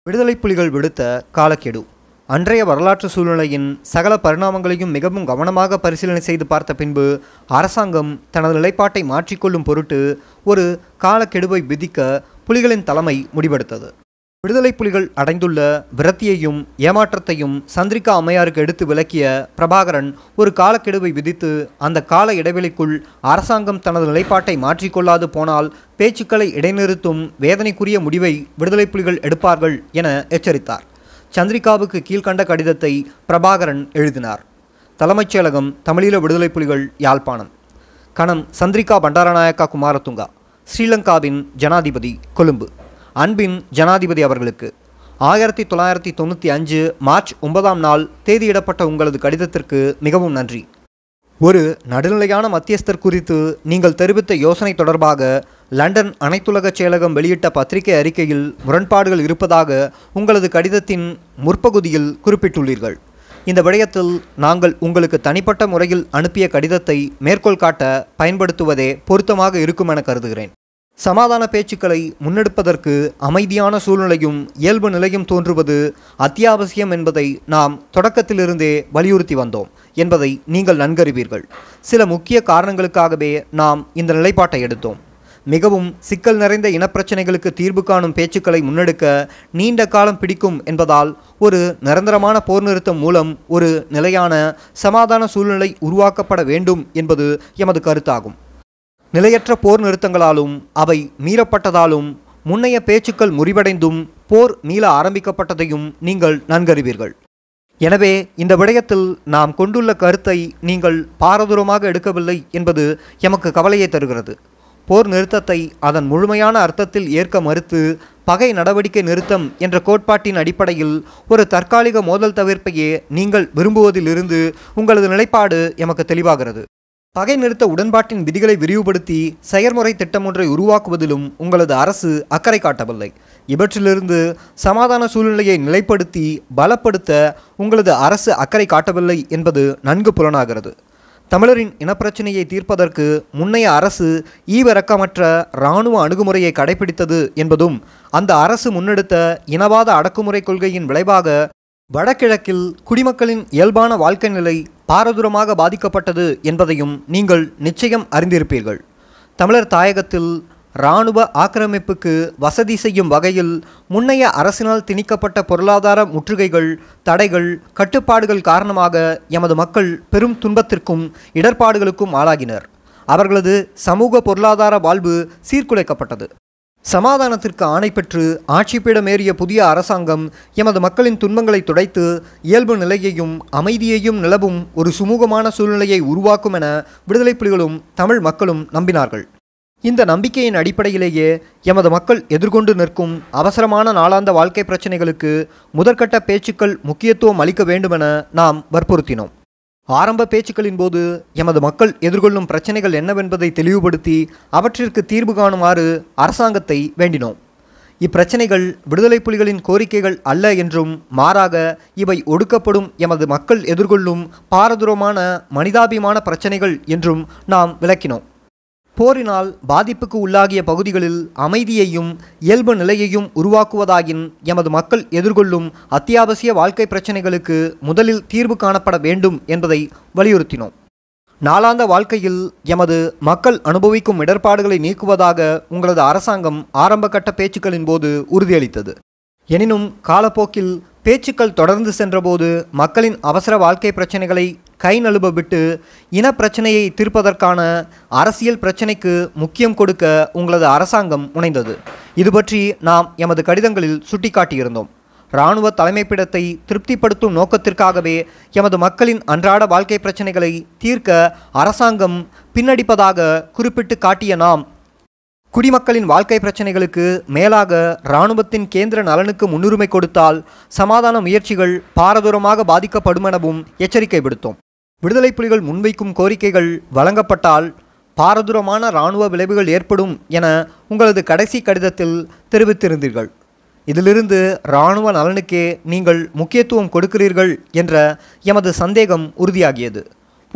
விடுதலை புலிகள் விடுத்த காலக்கெடு அன்றைய வரலாற்று சூழ்நிலையின் சகல பரிணாமங்களையும் மிகவும் கவனமாக பரிசீலனை செய்து பார்த்த பின்பு அரசாங்கம் தனது நிலைப்பாட்டை மாற்றிக்கொள்ளும் பொருட்டு ஒரு காலக்கெடுவை விதிக்க புலிகளின் தலைமை முடிவெடுத்தது விடுதலை புலிகள் அடைந்துள்ள விரத்தியையும் ஏமாற்றத்தையும் சந்திரிகா அம்மையாருக்கு எடுத்து விளக்கிய பிரபாகரன் ஒரு காலக்கெடுவை விதித்து அந்த கால இடைவெளிக்குள் அரசாங்கம் தனது நிலைப்பாட்டை மாற்றிக்கொள்ளாது போனால் பேச்சுக்களை இடைநிறுத்தும் வேதனைக்குரிய முடிவை விடுதலை புலிகள் எடுப்பார்கள் என எச்சரித்தார் சந்திரிகாவுக்கு கீழ்கண்ட கடிதத்தை பிரபாகரன் எழுதினார் தலைமைச் செயலகம் தமிழீழ விடுதலை புலிகள் யாழ்ப்பாணம் கணம் சந்திரிகா பண்டாரநாயக்கா குமாரதுங்கா ஸ்ரீலங்காவின் ஜனாதிபதி கொழும்பு அன்பின் ஜனாதிபதி அவர்களுக்கு ஆயிரத்தி தொள்ளாயிரத்தி தொண்ணூற்றி அஞ்சு மார்ச் ஒன்பதாம் நாள் தேதியிடப்பட்ட உங்களது கடிதத்திற்கு மிகவும் நன்றி ஒரு நடுநிலையான மத்தியஸ்தர் குறித்து நீங்கள் தெரிவித்த யோசனை தொடர்பாக லண்டன் அனைத்துலக செயலகம் வெளியிட்ட பத்திரிகை அறிக்கையில் முரண்பாடுகள் இருப்பதாக உங்களது கடிதத்தின் முற்பகுதியில் குறிப்பிட்டுள்ளீர்கள் இந்த விடயத்தில் நாங்கள் உங்களுக்கு தனிப்பட்ட முறையில் அனுப்பிய கடிதத்தை மேற்கோள் காட்ட பயன்படுத்துவதே பொருத்தமாக இருக்கும் என கருதுகிறேன் சமாதான பேச்சுக்களை முன்னெடுப்பதற்கு அமைதியான சூழ்நிலையும் இயல்பு நிலையும் தோன்றுவது அத்தியாவசியம் என்பதை நாம் தொடக்கத்திலிருந்தே வலியுறுத்தி வந்தோம் என்பதை நீங்கள் நன்கறிவீர்கள் சில முக்கிய காரணங்களுக்காகவே நாம் இந்த நிலைப்பாட்டை எடுத்தோம் மிகவும் சிக்கல் நிறைந்த இனப்பிரச்சனைகளுக்கு தீர்வு காணும் பேச்சுக்களை முன்னெடுக்க நீண்ட காலம் பிடிக்கும் என்பதால் ஒரு நிரந்தரமான போர் நிறுத்தம் மூலம் ஒரு நிலையான சமாதான சூழ்நிலை உருவாக்கப்பட வேண்டும் என்பது எமது கருத்தாகும் நிலையற்ற போர் நிறுத்தங்களாலும் அவை மீறப்பட்டதாலும் முன்னைய பேச்சுக்கள் முறிவடைந்தும் போர் மீள ஆரம்பிக்கப்பட்டதையும் நீங்கள் நன்கறிவீர்கள் எனவே இந்த விடயத்தில் நாம் கொண்டுள்ள கருத்தை நீங்கள் பாரதூரமாக எடுக்கவில்லை என்பது எமக்கு கவலையை தருகிறது போர் நிறுத்தத்தை அதன் முழுமையான அர்த்தத்தில் ஏற்க மறுத்து பகை நடவடிக்கை நிறுத்தம் என்ற கோட்பாட்டின் அடிப்படையில் ஒரு தற்காலிக மோதல் தவிர்ப்பையே நீங்கள் விரும்புவதிலிருந்து உங்களது நிலைப்பாடு எமக்கு தெளிவாகிறது பகை நிறுத்த உடன்பாட்டின் விதிகளை விரிவுபடுத்தி செயற்முறை திட்டம் ஒன்றை உருவாக்குவதிலும் உங்களது அரசு அக்கறை காட்டவில்லை இவற்றிலிருந்து சமாதான சூழ்நிலையை நிலைப்படுத்தி பலப்படுத்த உங்களது அரசு அக்கறை காட்டவில்லை என்பது நன்கு புலனாகிறது தமிழரின் இனப்பிரச்சனையை தீர்ப்பதற்கு முன்னைய அரசு ஈவிரக்கமற்ற இராணுவ அணுகுமுறையை கடைபிடித்தது என்பதும் அந்த அரசு முன்னெடுத்த இனவாத அடக்குமுறை கொள்கையின் விளைவாக வடகிழக்கில் குடிமக்களின் இயல்பான வாழ்க்கை நிலை பாரதூரமாக பாதிக்கப்பட்டது என்பதையும் நீங்கள் நிச்சயம் அறிந்திருப்பீர்கள் தமிழர் தாயகத்தில் இராணுவ ஆக்கிரமிப்புக்கு வசதி செய்யும் வகையில் முன்னைய அரசினால் திணிக்கப்பட்ட பொருளாதார முற்றுகைகள் தடைகள் கட்டுப்பாடுகள் காரணமாக எமது மக்கள் பெரும் துன்பத்திற்கும் இடர்பாடுகளுக்கும் ஆளாகினர் அவர்களது சமூக பொருளாதார வாழ்வு சீர்குலைக்கப்பட்டது சமாதானத்திற்கு ஆணை பெற்று ஆட்சிப்பீடமேறிய புதிய அரசாங்கம் எமது மக்களின் துன்பங்களை துடைத்து இயல்பு நிலையையும் அமைதியையும் நிலவும் ஒரு சுமூகமான சூழ்நிலையை உருவாக்கும் என விடுதலை புலிகளும் தமிழ் மக்களும் நம்பினார்கள் இந்த நம்பிக்கையின் அடிப்படையிலேயே எமது மக்கள் எதிர்கொண்டு நிற்கும் அவசரமான நாளாந்த வாழ்க்கை பிரச்சனைகளுக்கு முதற்கட்ட பேச்சுக்கள் முக்கியத்துவம் அளிக்க வேண்டுமென நாம் வற்புறுத்தினோம் ஆரம்ப பேச்சுக்களின் போது எமது மக்கள் எதிர்கொள்ளும் பிரச்சனைகள் என்னவென்பதை தெளிவுபடுத்தி அவற்றிற்கு தீர்வு காணுமாறு அரசாங்கத்தை வேண்டினோம் இப்பிரச்சனைகள் விடுதலை புலிகளின் கோரிக்கைகள் அல்ல என்றும் மாறாக இவை ஒடுக்கப்படும் எமது மக்கள் எதிர்கொள்ளும் பாரதூரமான மனிதாபிமான பிரச்சனைகள் என்றும் நாம் விளக்கினோம் போரினால் பாதிப்புக்கு உள்ளாகிய பகுதிகளில் அமைதியையும் இயல்பு நிலையையும் உருவாக்குவதாயின் எமது மக்கள் எதிர்கொள்ளும் அத்தியாவசிய வாழ்க்கை பிரச்சனைகளுக்கு முதலில் தீர்வு காணப்பட வேண்டும் என்பதை வலியுறுத்தினோம் நாளாந்த வாழ்க்கையில் எமது மக்கள் அனுபவிக்கும் இடர்பாடுகளை நீக்குவதாக உங்களது அரசாங்கம் ஆரம்பகட்ட பேச்சுக்களின் போது உறுதியளித்தது எனினும் காலப்போக்கில் பேச்சுக்கள் தொடர்ந்து சென்றபோது மக்களின் அவசர வாழ்க்கை பிரச்சனைகளை கை நழுவ விட்டு இனப்பிரச்சனையை தீர்ப்பதற்கான அரசியல் பிரச்சனைக்கு முக்கியம் கொடுக்க உங்களது அரசாங்கம் முனைந்தது இது பற்றி நாம் எமது கடிதங்களில் சுட்டிக்காட்டியிருந்தோம் இராணுவ தலைமைப்பிடத்தை திருப்திப்படுத்தும் நோக்கத்திற்காகவே எமது மக்களின் அன்றாட வாழ்க்கை பிரச்சனைகளை தீர்க்க அரசாங்கம் பின்னடிப்பதாக குறிப்பிட்டு காட்டிய நாம் குடிமக்களின் வாழ்க்கை பிரச்சனைகளுக்கு மேலாக இராணுவத்தின் கேந்திர நலனுக்கு முன்னுரிமை கொடுத்தால் சமாதான முயற்சிகள் பாரதூரமாக பாதிக்கப்படும் எனவும் எச்சரிக்கை விடுத்தோம் விடுதலை புலிகள் முன்வைக்கும் கோரிக்கைகள் வழங்கப்பட்டால் பாரதூரமான இராணுவ விளைவுகள் ஏற்படும் என உங்களது கடைசி கடிதத்தில் தெரிவித்திருந்தீர்கள் இதிலிருந்து இராணுவ நலனுக்கே நீங்கள் முக்கியத்துவம் கொடுக்கிறீர்கள் என்ற எமது சந்தேகம் உறுதியாகியது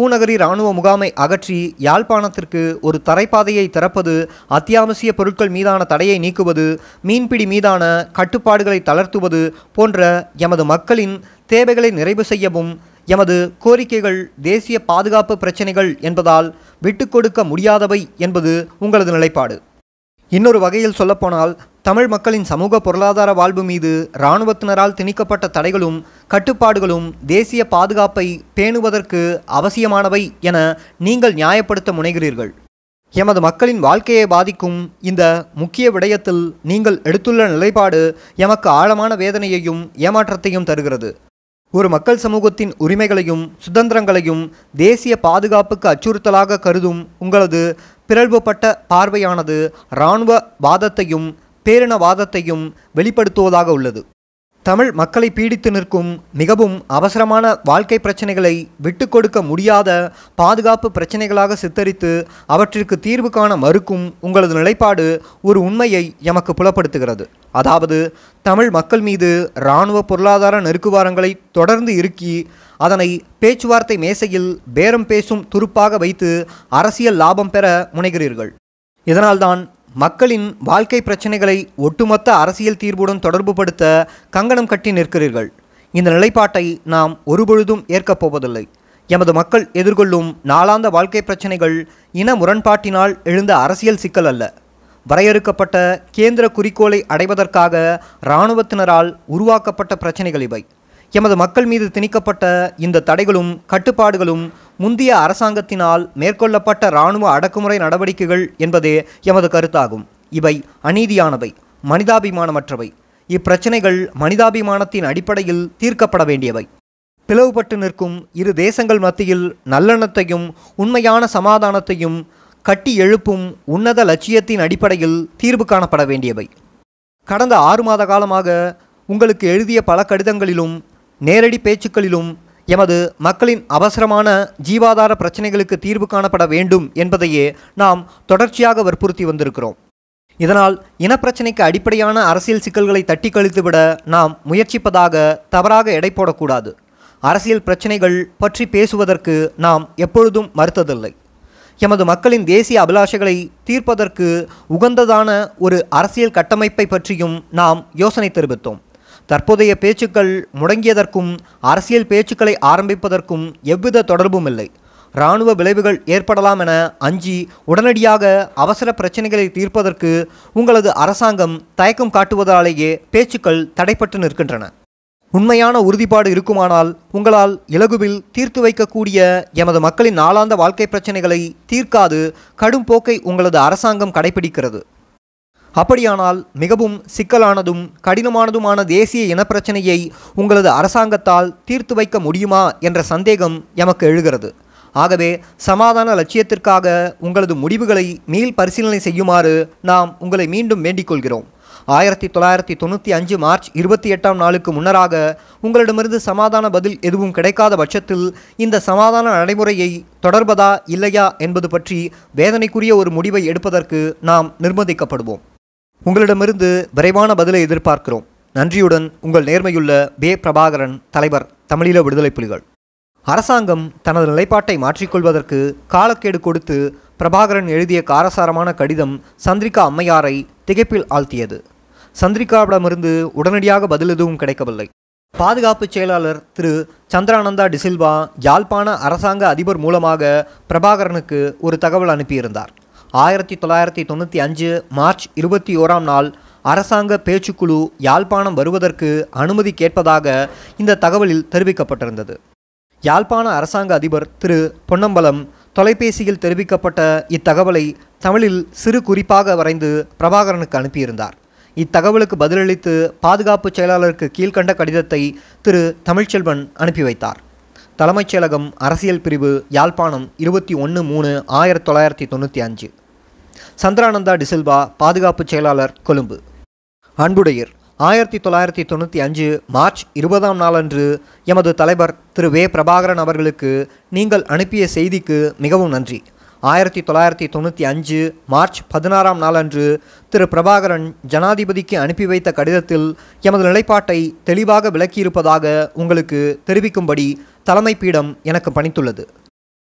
பூநகரி இராணுவ முகாமை அகற்றி யாழ்ப்பாணத்திற்கு ஒரு தரைப்பாதையை திறப்பது அத்தியாவசிய பொருட்கள் மீதான தடையை நீக்குவது மீன்பிடி மீதான கட்டுப்பாடுகளை தளர்த்துவது போன்ற எமது மக்களின் தேவைகளை நிறைவு செய்யவும் எமது கோரிக்கைகள் தேசிய பாதுகாப்பு பிரச்சினைகள் என்பதால் விட்டுக் கொடுக்க முடியாதவை என்பது உங்களது நிலைப்பாடு இன்னொரு வகையில் சொல்லப்போனால் தமிழ் மக்களின் சமூக பொருளாதார வாழ்வு மீது இராணுவத்தினரால் திணிக்கப்பட்ட தடைகளும் கட்டுப்பாடுகளும் தேசிய பாதுகாப்பை பேணுவதற்கு அவசியமானவை என நீங்கள் நியாயப்படுத்த முனைகிறீர்கள் எமது மக்களின் வாழ்க்கையை பாதிக்கும் இந்த முக்கிய விடயத்தில் நீங்கள் எடுத்துள்ள நிலைப்பாடு எமக்கு ஆழமான வேதனையையும் ஏமாற்றத்தையும் தருகிறது ஒரு மக்கள் சமூகத்தின் உரிமைகளையும் சுதந்திரங்களையும் தேசிய பாதுகாப்புக்கு அச்சுறுத்தலாக கருதும் உங்களது பிறழ்வுபட்ட பார்வையானது இராணுவ வாதத்தையும் பேரினவாதத்தையும் வெளிப்படுத்துவதாக உள்ளது தமிழ் மக்களை பீடித்து நிற்கும் மிகவும் அவசரமான வாழ்க்கை பிரச்சனைகளை விட்டு கொடுக்க முடியாத பாதுகாப்பு பிரச்சனைகளாக சித்தரித்து அவற்றிற்கு தீர்வு காண மறுக்கும் உங்களது நிலைப்பாடு ஒரு உண்மையை எமக்கு புலப்படுத்துகிறது அதாவது தமிழ் மக்கள் மீது இராணுவ பொருளாதார நெருக்குவாரங்களை தொடர்ந்து இறுக்கி அதனை பேச்சுவார்த்தை மேசையில் பேரம் பேசும் துருப்பாக வைத்து அரசியல் லாபம் பெற முனைகிறீர்கள் இதனால்தான் மக்களின் வாழ்க்கை பிரச்சனைகளை ஒட்டுமொத்த அரசியல் தீர்வுடன் தொடர்புபடுத்த கங்கணம் கட்டி நிற்கிறீர்கள் இந்த நிலைப்பாட்டை நாம் ஒருபொழுதும் ஏற்கப் போவதில்லை எமது மக்கள் எதிர்கொள்ளும் நாளாந்த வாழ்க்கை பிரச்சனைகள் இன முரண்பாட்டினால் எழுந்த அரசியல் சிக்கல் அல்ல வரையறுக்கப்பட்ட கேந்திர குறிக்கோளை அடைவதற்காக இராணுவத்தினரால் உருவாக்கப்பட்ட பிரச்சனைகள் இவை எமது மக்கள் மீது திணிக்கப்பட்ட இந்த தடைகளும் கட்டுப்பாடுகளும் முந்தைய அரசாங்கத்தினால் மேற்கொள்ளப்பட்ட இராணுவ அடக்குமுறை நடவடிக்கைகள் என்பதே எமது கருத்தாகும் இவை அநீதியானவை மனிதாபிமானமற்றவை இப்பிரச்சனைகள் மனிதாபிமானத்தின் அடிப்படையில் தீர்க்கப்பட வேண்டியவை பிளவுபட்டு நிற்கும் இரு தேசங்கள் மத்தியில் நல்லெண்ணத்தையும் உண்மையான சமாதானத்தையும் கட்டி எழுப்பும் உன்னத லட்சியத்தின் அடிப்படையில் தீர்வு காணப்பட வேண்டியவை கடந்த ஆறு மாத காலமாக உங்களுக்கு எழுதிய பல கடிதங்களிலும் நேரடி பேச்சுக்களிலும் எமது மக்களின் அவசரமான ஜீவாதார பிரச்சனைகளுக்கு தீர்வு காணப்பட வேண்டும் என்பதையே நாம் தொடர்ச்சியாக வற்புறுத்தி வந்திருக்கிறோம் இதனால் இனப்பிரச்சினைக்கு அடிப்படையான அரசியல் சிக்கல்களை தட்டி கழித்துவிட நாம் முயற்சிப்பதாக தவறாக எடை போடக்கூடாது அரசியல் பிரச்சினைகள் பற்றி பேசுவதற்கு நாம் எப்பொழுதும் மறுத்ததில்லை எமது மக்களின் தேசிய அபிலாஷைகளை தீர்ப்பதற்கு உகந்ததான ஒரு அரசியல் கட்டமைப்பை பற்றியும் நாம் யோசனை தெரிவித்தோம் தற்போதைய பேச்சுக்கள் முடங்கியதற்கும் அரசியல் பேச்சுக்களை ஆரம்பிப்பதற்கும் எவ்வித தொடர்பும் இல்லை இராணுவ விளைவுகள் ஏற்படலாம் என அஞ்சி உடனடியாக அவசர பிரச்சனைகளை தீர்ப்பதற்கு உங்களது அரசாங்கம் தயக்கம் காட்டுவதாலேயே பேச்சுக்கள் தடைப்பட்டு நிற்கின்றன உண்மையான உறுதிப்பாடு இருக்குமானால் உங்களால் இலகுவில் தீர்த்து வைக்கக்கூடிய எமது மக்களின் நாளாந்த வாழ்க்கை பிரச்சனைகளை தீர்க்காது கடும் போக்கை உங்களது அரசாங்கம் கடைபிடிக்கிறது அப்படியானால் மிகவும் சிக்கலானதும் கடினமானதுமான தேசிய இனப்பிரச்சனையை உங்களது அரசாங்கத்தால் தீர்த்து வைக்க முடியுமா என்ற சந்தேகம் எமக்கு எழுகிறது ஆகவே சமாதான லட்சியத்திற்காக உங்களது முடிவுகளை மீள் பரிசீலனை செய்யுமாறு நாம் உங்களை மீண்டும் வேண்டிக் கொள்கிறோம் ஆயிரத்தி தொள்ளாயிரத்தி தொண்ணூற்றி அஞ்சு மார்ச் இருபத்தி எட்டாம் நாளுக்கு முன்னராக உங்களிடமிருந்து சமாதான பதில் எதுவும் கிடைக்காத பட்சத்தில் இந்த சமாதான நடைமுறையை தொடர்பதா இல்லையா என்பது பற்றி வேதனைக்குரிய ஒரு முடிவை எடுப்பதற்கு நாம் நிர்பந்திக்கப்படுவோம் உங்களிடமிருந்து விரைவான பதிலை எதிர்பார்க்கிறோம் நன்றியுடன் உங்கள் நேர்மையுள்ள பே பிரபாகரன் தலைவர் தமிழீழ விடுதலை புலிகள் அரசாங்கம் தனது நிலைப்பாட்டை மாற்றிக்கொள்வதற்கு காலக்கெடு கொடுத்து பிரபாகரன் எழுதிய காரசாரமான கடிதம் சந்திரிகா அம்மையாரை திகைப்பில் ஆழ்த்தியது சந்திரிகாவிடமிருந்து உடனடியாக பதில் எதுவும் கிடைக்கவில்லை பாதுகாப்பு செயலாளர் திரு சந்திரானந்தா டிசில்வா யாழ்ப்பாண அரசாங்க அதிபர் மூலமாக பிரபாகரனுக்கு ஒரு தகவல் அனுப்பியிருந்தார் ஆயிரத்தி தொள்ளாயிரத்தி தொண்ணூற்றி அஞ்சு மார்ச் இருபத்தி ஓராம் நாள் அரசாங்க பேச்சுக்குழு யாழ்ப்பாணம் வருவதற்கு அனுமதி கேட்பதாக இந்த தகவலில் தெரிவிக்கப்பட்டிருந்தது யாழ்ப்பாண அரசாங்க அதிபர் திரு பொன்னம்பலம் தொலைபேசியில் தெரிவிக்கப்பட்ட இத்தகவலை தமிழில் சிறு குறிப்பாக வரைந்து பிரபாகரனுக்கு அனுப்பியிருந்தார் இத்தகவலுக்கு பதிலளித்து பாதுகாப்பு செயலாளருக்கு கீழ்கண்ட கடிதத்தை திரு தமிழ்ச்செல்வன் அனுப்பி வைத்தார் தலைமைச் செயலகம் அரசியல் பிரிவு யாழ்ப்பாணம் இருபத்தி ஒன்று மூணு ஆயிரத்தி தொள்ளாயிரத்தி தொண்ணூற்றி அஞ்சு சந்திரானந்தா டிசில்வா பாதுகாப்பு செயலாளர் கொழும்பு அன்புடையர் ஆயிரத்தி தொள்ளாயிரத்தி தொண்ணூற்றி அஞ்சு மார்ச் இருபதாம் நாளன்று எமது தலைவர் திரு வே பிரபாகரன் அவர்களுக்கு நீங்கள் அனுப்பிய செய்திக்கு மிகவும் நன்றி ஆயிரத்தி தொள்ளாயிரத்தி தொண்ணூற்றி அஞ்சு மார்ச் பதினாறாம் நாளன்று திரு பிரபாகரன் ஜனாதிபதிக்கு அனுப்பி வைத்த கடிதத்தில் எமது நிலைப்பாட்டை தெளிவாக விளக்கியிருப்பதாக உங்களுக்கு தெரிவிக்கும்படி தலைமை பீடம் எனக்கு பணித்துள்ளது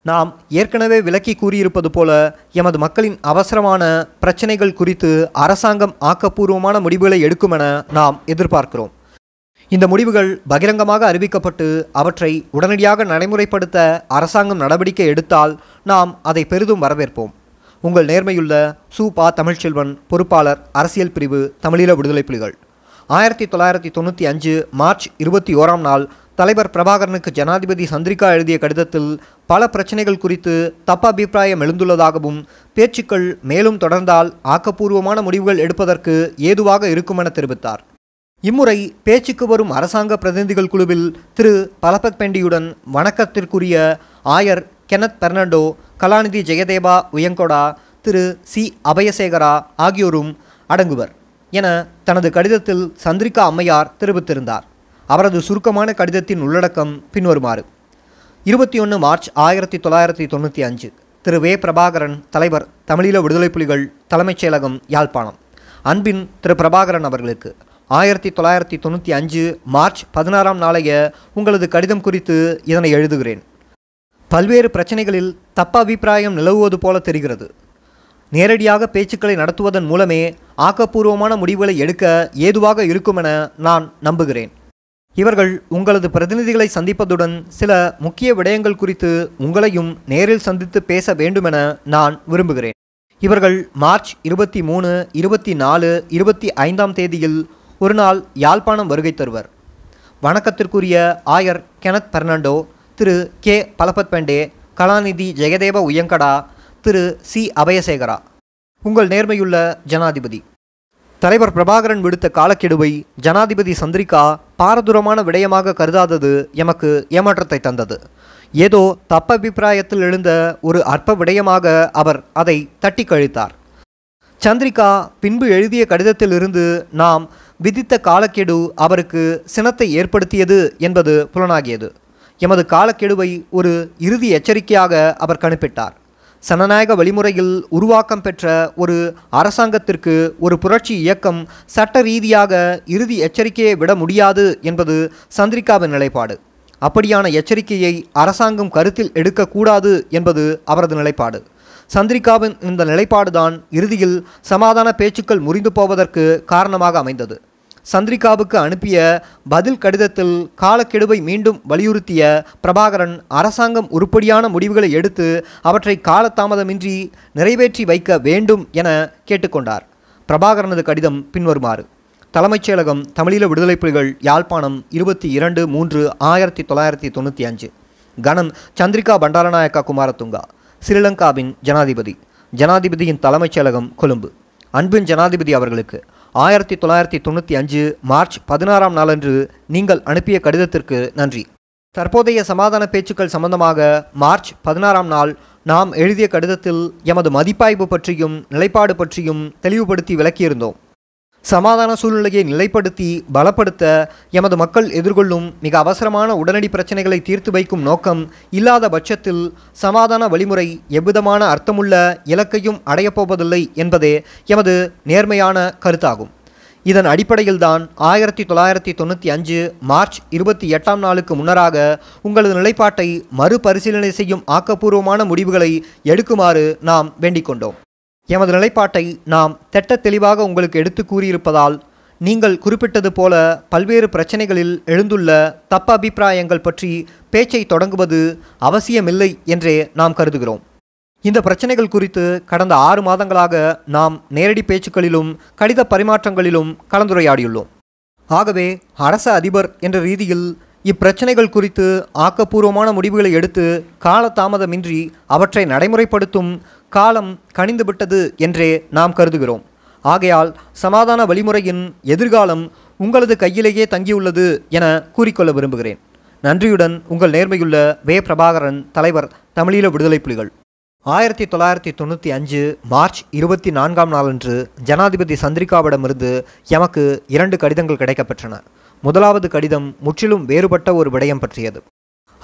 நாம் ஏற்கனவே விளக்கி கூறியிருப்பது போல எமது மக்களின் அவசரமான பிரச்சனைகள் குறித்து அரசாங்கம் ஆக்கப்பூர்வமான முடிவுகளை எடுக்கும் என நாம் எதிர்பார்க்கிறோம் இந்த முடிவுகள் பகிரங்கமாக அறிவிக்கப்பட்டு அவற்றை உடனடியாக நடைமுறைப்படுத்த அரசாங்கம் நடவடிக்கை எடுத்தால் நாம் அதை பெரிதும் வரவேற்போம் உங்கள் நேர்மையுள்ள சு பா தமிழ்ச்செல்வன் பொறுப்பாளர் அரசியல் பிரிவு தமிழீழ விடுதலை புலிகள் ஆயிரத்தி தொள்ளாயிரத்தி தொண்ணூற்றி அஞ்சு மார்ச் இருபத்தி ஓராம் நாள் தலைவர் பிரபாகரனுக்கு ஜனாதிபதி சந்திரிகா எழுதிய கடிதத்தில் பல பிரச்சனைகள் குறித்து தப்ப அபிப்பிராயம் எழுந்துள்ளதாகவும் பேச்சுக்கள் மேலும் தொடர்ந்தால் ஆக்கப்பூர்வமான முடிவுகள் எடுப்பதற்கு ஏதுவாக இருக்கும் என தெரிவித்தார் இம்முறை பேச்சுக்கு வரும் அரசாங்க பிரதிநிதிகள் குழுவில் திரு பலபத் பெண்டியுடன் வணக்கத்திற்குரிய ஆயர் கெனத் பெர்னாண்டோ கலாநிதி ஜெயதேவா உயங்கொடா திரு சி அபயசேகரா ஆகியோரும் அடங்குவர் என தனது கடிதத்தில் சந்திரிகா அம்மையார் தெரிவித்திருந்தார் அவரது சுருக்கமான கடிதத்தின் உள்ளடக்கம் பின்வருமாறு இருபத்தி ஒன்று மார்ச் ஆயிரத்தி தொள்ளாயிரத்தி தொண்ணூற்றி அஞ்சு திரு வே பிரபாகரன் தலைவர் தமிழீழ விடுதலை புலிகள் தலைமைச் செயலகம் யாழ்ப்பாணம் அன்பின் திரு பிரபாகரன் அவர்களுக்கு ஆயிரத்தி தொள்ளாயிரத்தி தொண்ணூற்றி அஞ்சு மார்ச் பதினாறாம் நாளைய உங்களது கடிதம் குறித்து இதனை எழுதுகிறேன் பல்வேறு பிரச்சனைகளில் தப்ப அபிப்பிராயம் நிலவுவது போல தெரிகிறது நேரடியாக பேச்சுக்களை நடத்துவதன் மூலமே ஆக்கப்பூர்வமான முடிவுகளை எடுக்க ஏதுவாக இருக்கும் என நான் நம்புகிறேன் இவர்கள் உங்களது பிரதிநிதிகளை சந்திப்பதுடன் சில முக்கிய விடயங்கள் குறித்து உங்களையும் நேரில் சந்தித்து பேச வேண்டுமென நான் விரும்புகிறேன் இவர்கள் மார்ச் இருபத்தி மூணு இருபத்தி நாலு இருபத்தி ஐந்தாம் தேதியில் ஒரு நாள் யாழ்ப்பாணம் வருகை தருவர் வணக்கத்திற்குரிய ஆயர் கெனத் பெர்னாண்டோ திரு கே பலபத் பெண்டே கலாநிதி ஜெயதேவ உயங்கடா திரு சி அபயசேகரா உங்கள் நேர்மையுள்ள ஜனாதிபதி தலைவர் பிரபாகரன் விடுத்த காலக்கெடுவை ஜனாதிபதி சந்திரிகா பாரதூரமான விடயமாக கருதாதது எமக்கு ஏமாற்றத்தை தந்தது ஏதோ தப்ப அபிப்பிராயத்தில் எழுந்த ஒரு அற்ப விடயமாக அவர் அதை தட்டி கழித்தார் சந்திரிகா பின்பு எழுதிய கடிதத்திலிருந்து நாம் விதித்த காலக்கெடு அவருக்கு சினத்தை ஏற்படுத்தியது என்பது புலனாகியது எமது காலக்கெடுவை ஒரு இறுதி எச்சரிக்கையாக அவர் கணிப்பிட்டார் சனநாயக வழிமுறையில் உருவாக்கம் பெற்ற ஒரு அரசாங்கத்திற்கு ஒரு புரட்சி இயக்கம் சட்ட ரீதியாக இறுதி எச்சரிக்கையை விட முடியாது என்பது சந்திரிகாவின் நிலைப்பாடு அப்படியான எச்சரிக்கையை அரசாங்கம் கருத்தில் எடுக்கக்கூடாது என்பது அவரது நிலைப்பாடு சந்திரிகாவின் இந்த நிலைப்பாடுதான் இறுதியில் சமாதான பேச்சுக்கள் முறிந்து போவதற்கு காரணமாக அமைந்தது சந்திரிகாவுக்கு அனுப்பிய பதில் கடிதத்தில் காலக்கெடுவை மீண்டும் வலியுறுத்திய பிரபாகரன் அரசாங்கம் உருப்படியான முடிவுகளை எடுத்து அவற்றை காலதாமதமின்றி நிறைவேற்றி வைக்க வேண்டும் என கேட்டுக்கொண்டார் பிரபாகரனது கடிதம் பின்வருமாறு தலைமைச் செயலகம் தமிழீழ விடுதலை புலிகள் யாழ்ப்பாணம் இருபத்தி இரண்டு மூன்று ஆயிரத்தி தொள்ளாயிரத்தி தொண்ணூற்றி அஞ்சு கணம் சந்திரிகா பண்டாரநாயக்கா குமாரதுங்கா ஸ்ரீலங்காவின் ஜனாதிபதி ஜனாதிபதியின் தலைமைச் செயலகம் கொழும்பு அன்பின் ஜனாதிபதி அவர்களுக்கு ஆயிரத்தி தொள்ளாயிரத்தி தொண்ணூற்றி அஞ்சு மார்ச் பதினாறாம் நாளன்று நீங்கள் அனுப்பிய கடிதத்திற்கு நன்றி தற்போதைய சமாதான பேச்சுக்கள் சம்பந்தமாக மார்ச் பதினாறாம் நாள் நாம் எழுதிய கடிதத்தில் எமது மதிப்பாய்வு பற்றியும் நிலைப்பாடு பற்றியும் தெளிவுபடுத்தி விளக்கியிருந்தோம் சமாதான சூழ்நிலையை நிலைப்படுத்தி பலப்படுத்த எமது மக்கள் எதிர்கொள்ளும் மிக அவசரமான உடனடி பிரச்சனைகளை தீர்த்து வைக்கும் நோக்கம் இல்லாத பட்சத்தில் சமாதான வழிமுறை எவ்விதமான அர்த்தமுள்ள இலக்கையும் அடையப்போவதில்லை என்பதே எமது நேர்மையான கருத்தாகும் இதன் அடிப்படையில்தான் ஆயிரத்தி தொள்ளாயிரத்தி தொண்ணூற்றி அஞ்சு மார்ச் இருபத்தி எட்டாம் நாளுக்கு முன்னராக உங்களது நிலைப்பாட்டை மறுபரிசீலனை செய்யும் ஆக்கப்பூர்வமான முடிவுகளை எடுக்குமாறு நாம் வேண்டிக் கொண்டோம் எமது நிலைப்பாட்டை நாம் தெட்ட தெளிவாக உங்களுக்கு எடுத்து கூறியிருப்பதால் நீங்கள் குறிப்பிட்டது போல பல்வேறு பிரச்சனைகளில் எழுந்துள்ள தப்ப அபிப்பிராயங்கள் பற்றி பேச்சை தொடங்குவது அவசியமில்லை என்றே நாம் கருதுகிறோம் இந்த பிரச்சனைகள் குறித்து கடந்த ஆறு மாதங்களாக நாம் நேரடி பேச்சுக்களிலும் கடித பரிமாற்றங்களிலும் கலந்துரையாடியுள்ளோம் ஆகவே அரச அதிபர் என்ற ரீதியில் இப்பிரச்சனைகள் குறித்து ஆக்கப்பூர்வமான முடிவுகளை எடுத்து காலதாமதமின்றி அவற்றை நடைமுறைப்படுத்தும் காலம் கனிந்துவிட்டது என்றே நாம் கருதுகிறோம் ஆகையால் சமாதான வழிமுறையின் எதிர்காலம் உங்களது கையிலேயே தங்கியுள்ளது என கூறிக்கொள்ள விரும்புகிறேன் நன்றியுடன் உங்கள் நேர்மையுள்ள வே பிரபாகரன் தலைவர் தமிழீழ விடுதலை புலிகள் ஆயிரத்தி தொள்ளாயிரத்தி தொண்ணூற்றி அஞ்சு மார்ச் இருபத்தி நான்காம் நாளன்று ஜனாதிபதி சந்திரிகாவிடமிருந்து எமக்கு இரண்டு கடிதங்கள் கிடைக்கப்பெற்றன முதலாவது கடிதம் முற்றிலும் வேறுபட்ட ஒரு விடயம் பற்றியது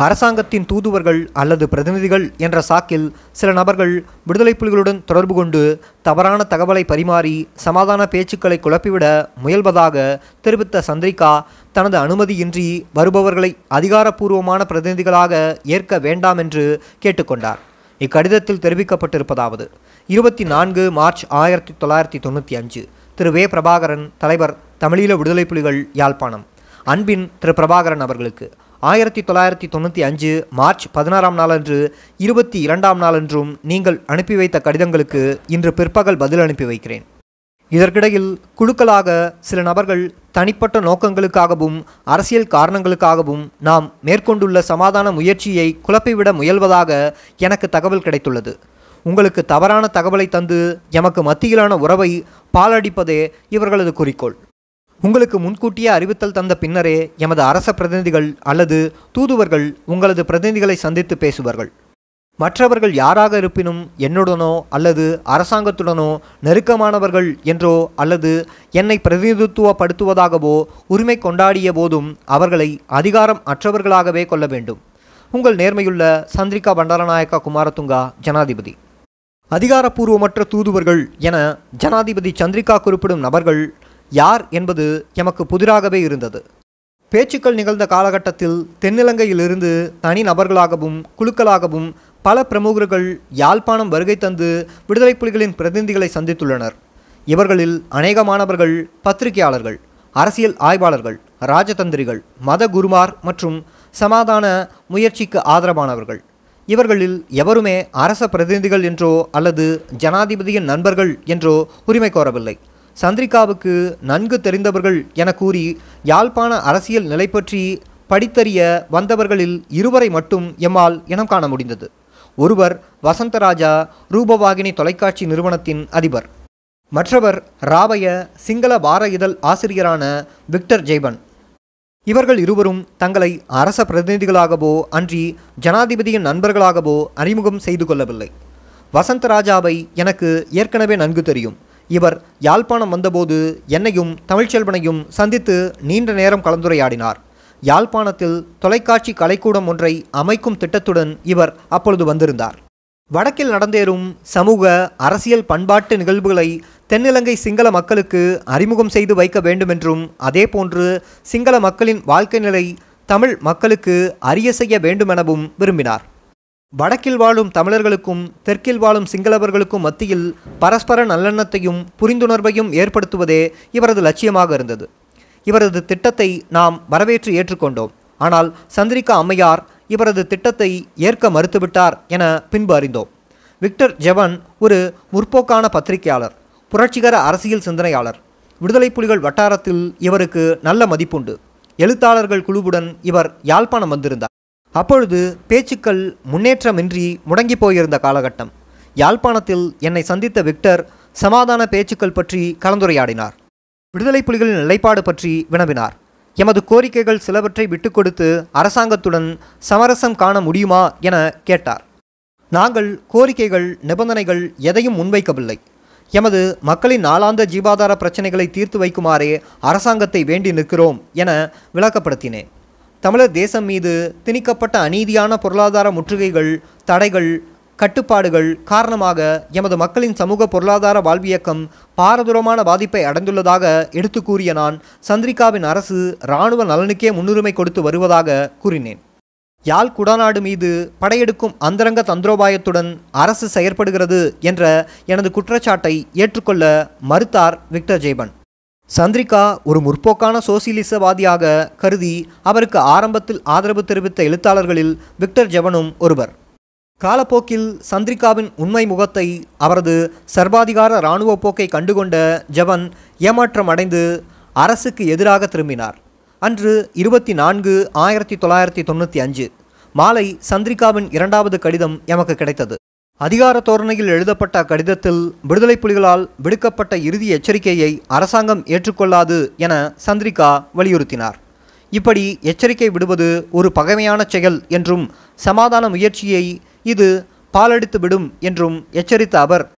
அரசாங்கத்தின் தூதுவர்கள் அல்லது பிரதிநிதிகள் என்ற சாக்கில் சில நபர்கள் விடுதலை புலிகளுடன் தொடர்பு கொண்டு தவறான தகவலை பரிமாறி சமாதான பேச்சுக்களை குழப்பிவிட முயல்வதாக தெரிவித்த சந்திரிகா தனது அனுமதியின்றி வருபவர்களை அதிகாரப்பூர்வமான பிரதிநிதிகளாக ஏற்க வேண்டாம் என்று கேட்டுக்கொண்டார் இக்கடிதத்தில் தெரிவிக்கப்பட்டிருப்பதாவது இருபத்தி நான்கு மார்ச் ஆயிரத்தி தொள்ளாயிரத்தி தொண்ணூற்றி அஞ்சு திரு வே பிரபாகரன் தலைவர் தமிழீழ விடுதலை புலிகள் யாழ்ப்பாணம் அன்பின் திரு பிரபாகரன் அவர்களுக்கு ஆயிரத்தி தொள்ளாயிரத்தி தொண்ணூற்றி அஞ்சு மார்ச் பதினாறாம் நாளன்று இருபத்தி இரண்டாம் நாளன்றும் நீங்கள் அனுப்பி வைத்த கடிதங்களுக்கு இன்று பிற்பகல் பதில் அனுப்பி வைக்கிறேன் இதற்கிடையில் குழுக்களாக சில நபர்கள் தனிப்பட்ட நோக்கங்களுக்காகவும் அரசியல் காரணங்களுக்காகவும் நாம் மேற்கொண்டுள்ள சமாதான முயற்சியை குழப்பிவிட முயல்வதாக எனக்கு தகவல் கிடைத்துள்ளது உங்களுக்கு தவறான தகவலை தந்து எமக்கு மத்தியிலான உறவை பாலடிப்பதே இவர்களது குறிக்கோள் உங்களுக்கு முன்கூட்டியே அறிவித்தல் தந்த பின்னரே எமது அரச பிரதிநிதிகள் அல்லது தூதுவர்கள் உங்களது பிரதிநிதிகளை சந்தித்து பேசுவார்கள் மற்றவர்கள் யாராக இருப்பினும் என்னுடனோ அல்லது அரசாங்கத்துடனோ நெருக்கமானவர்கள் என்றோ அல்லது என்னை பிரதிநிதித்துவப்படுத்துவதாகவோ உரிமை கொண்டாடிய போதும் அவர்களை அதிகாரம் அற்றவர்களாகவே கொள்ள வேண்டும் உங்கள் நேர்மையுள்ள சந்திரிகா பண்டாரநாயக்கா குமாரதுங்கா ஜனாதிபதி அதிகாரப்பூர்வமற்ற தூதுவர்கள் என ஜனாதிபதி சந்திரிகா குறிப்பிடும் நபர்கள் யார் என்பது எமக்கு புதிராகவே இருந்தது பேச்சுக்கள் நிகழ்ந்த காலகட்டத்தில் தென்னிலங்கையிலிருந்து தனி நபர்களாகவும் குழுக்களாகவும் பல பிரமுகர்கள் யாழ்ப்பாணம் வருகை தந்து விடுதலை புலிகளின் பிரதிநிதிகளை சந்தித்துள்ளனர் இவர்களில் அநேகமானவர்கள் பத்திரிகையாளர்கள் அரசியல் ஆய்வாளர்கள் ராஜதந்திரிகள் மத குருமார் மற்றும் சமாதான முயற்சிக்கு ஆதரவானவர்கள் இவர்களில் எவருமே அரச பிரதிநிதிகள் என்றோ அல்லது ஜனாதிபதியின் நண்பர்கள் என்றோ உரிமை கோரவில்லை சந்திரிகாவுக்கு நன்கு தெரிந்தவர்கள் என கூறி யாழ்ப்பாண அரசியல் நிலை பற்றி படித்தறிய வந்தவர்களில் இருவரை மட்டும் எம்மால் இனம் காண முடிந்தது ஒருவர் வசந்தராஜா ரூபவாகினி தொலைக்காட்சி நிறுவனத்தின் அதிபர் மற்றவர் ராவய சிங்கள வார இதழ் ஆசிரியரான விக்டர் ஜெய்பன் இவர்கள் இருவரும் தங்களை அரச பிரதிநிதிகளாகவோ அன்றி ஜனாதிபதியின் நண்பர்களாகவோ அறிமுகம் செய்து கொள்ளவில்லை வசந்தராஜாவை எனக்கு ஏற்கனவே நன்கு தெரியும் இவர் யாழ்ப்பாணம் வந்தபோது என்னையும் தமிழ்ச்செல்வனையும் சந்தித்து நீண்ட நேரம் கலந்துரையாடினார் யாழ்ப்பாணத்தில் தொலைக்காட்சி கலைக்கூடம் ஒன்றை அமைக்கும் திட்டத்துடன் இவர் அப்பொழுது வந்திருந்தார் வடக்கில் நடந்தேறும் சமூக அரசியல் பண்பாட்டு நிகழ்வுகளை தென்னிலங்கை சிங்கள மக்களுக்கு அறிமுகம் செய்து வைக்க வேண்டுமென்றும் அதேபோன்று சிங்கள மக்களின் வாழ்க்கை நிலை தமிழ் மக்களுக்கு அறிய செய்ய வேண்டுமெனவும் விரும்பினார் வடக்கில் வாழும் தமிழர்களுக்கும் தெற்கில் வாழும் சிங்களவர்களுக்கும் மத்தியில் பரஸ்பர நல்லெண்ணத்தையும் புரிந்துணர்வையும் ஏற்படுத்துவதே இவரது லட்சியமாக இருந்தது இவரது திட்டத்தை நாம் வரவேற்று ஏற்றுக்கொண்டோம் ஆனால் சந்திரிகா அம்மையார் இவரது திட்டத்தை ஏற்க மறுத்துவிட்டார் என பின்பு அறிந்தோம் விக்டர் ஜெவன் ஒரு முற்போக்கான பத்திரிகையாளர் புரட்சிகர அரசியல் சிந்தனையாளர் விடுதலை புலிகள் வட்டாரத்தில் இவருக்கு நல்ல மதிப்புண்டு எழுத்தாளர்கள் குழுவுடன் இவர் யாழ்ப்பாணம் வந்திருந்தார் அப்பொழுது பேச்சுக்கள் முன்னேற்றமின்றி முடங்கி போயிருந்த காலகட்டம் யாழ்ப்பாணத்தில் என்னை சந்தித்த விக்டர் சமாதான பேச்சுக்கள் பற்றி கலந்துரையாடினார் விடுதலை புலிகளின் நிலைப்பாடு பற்றி வினவினார் எமது கோரிக்கைகள் சிலவற்றை விட்டுக் கொடுத்து அரசாங்கத்துடன் சமரசம் காண முடியுமா என கேட்டார் நாங்கள் கோரிக்கைகள் நிபந்தனைகள் எதையும் முன்வைக்கவில்லை எமது மக்களின் நாளாந்த ஜீவாதார பிரச்சனைகளை தீர்த்து வைக்குமாறே அரசாங்கத்தை வேண்டி நிற்கிறோம் என விளக்கப்படுத்தினேன் தமிழர் தேசம் மீது திணிக்கப்பட்ட அநீதியான பொருளாதார முற்றுகைகள் தடைகள் கட்டுப்பாடுகள் காரணமாக எமது மக்களின் சமூக பொருளாதார வாழ்வியக்கம் பாரதூரமான பாதிப்பை அடைந்துள்ளதாக எடுத்து கூறிய நான் சந்திரிகாவின் அரசு இராணுவ நலனுக்கே முன்னுரிமை கொடுத்து வருவதாக கூறினேன் யாழ் குடாநாடு மீது படையெடுக்கும் அந்தரங்க தந்திரோபாயத்துடன் அரசு செயற்படுகிறது என்ற எனது குற்றச்சாட்டை ஏற்றுக்கொள்ள மறுத்தார் விக்டர் ஜெய்பன் சந்திரிகா ஒரு முற்போக்கான சோசியலிசவாதியாக கருதி அவருக்கு ஆரம்பத்தில் ஆதரவு தெரிவித்த எழுத்தாளர்களில் விக்டர் ஜெவனும் ஒருவர் காலப்போக்கில் சந்திரிகாவின் உண்மை முகத்தை அவரது சர்வாதிகார இராணுவ போக்கை கண்டுகொண்ட ஜவன் ஏமாற்றம் அடைந்து அரசுக்கு எதிராக திரும்பினார் அன்று இருபத்தி நான்கு ஆயிரத்தி தொள்ளாயிரத்தி தொண்ணூற்றி அஞ்சு மாலை சந்திரிகாவின் இரண்டாவது கடிதம் எமக்கு கிடைத்தது அதிகார தோரணையில் எழுதப்பட்ட அக்கடிதத்தில் விடுதலை புலிகளால் விடுக்கப்பட்ட இறுதி எச்சரிக்கையை அரசாங்கம் ஏற்றுக்கொள்ளாது என சந்திரிகா வலியுறுத்தினார் இப்படி எச்சரிக்கை விடுவது ஒரு பகைமையான செயல் என்றும் சமாதான முயற்சியை இது பாலடித்து விடும் என்றும் எச்சரித்த அவர்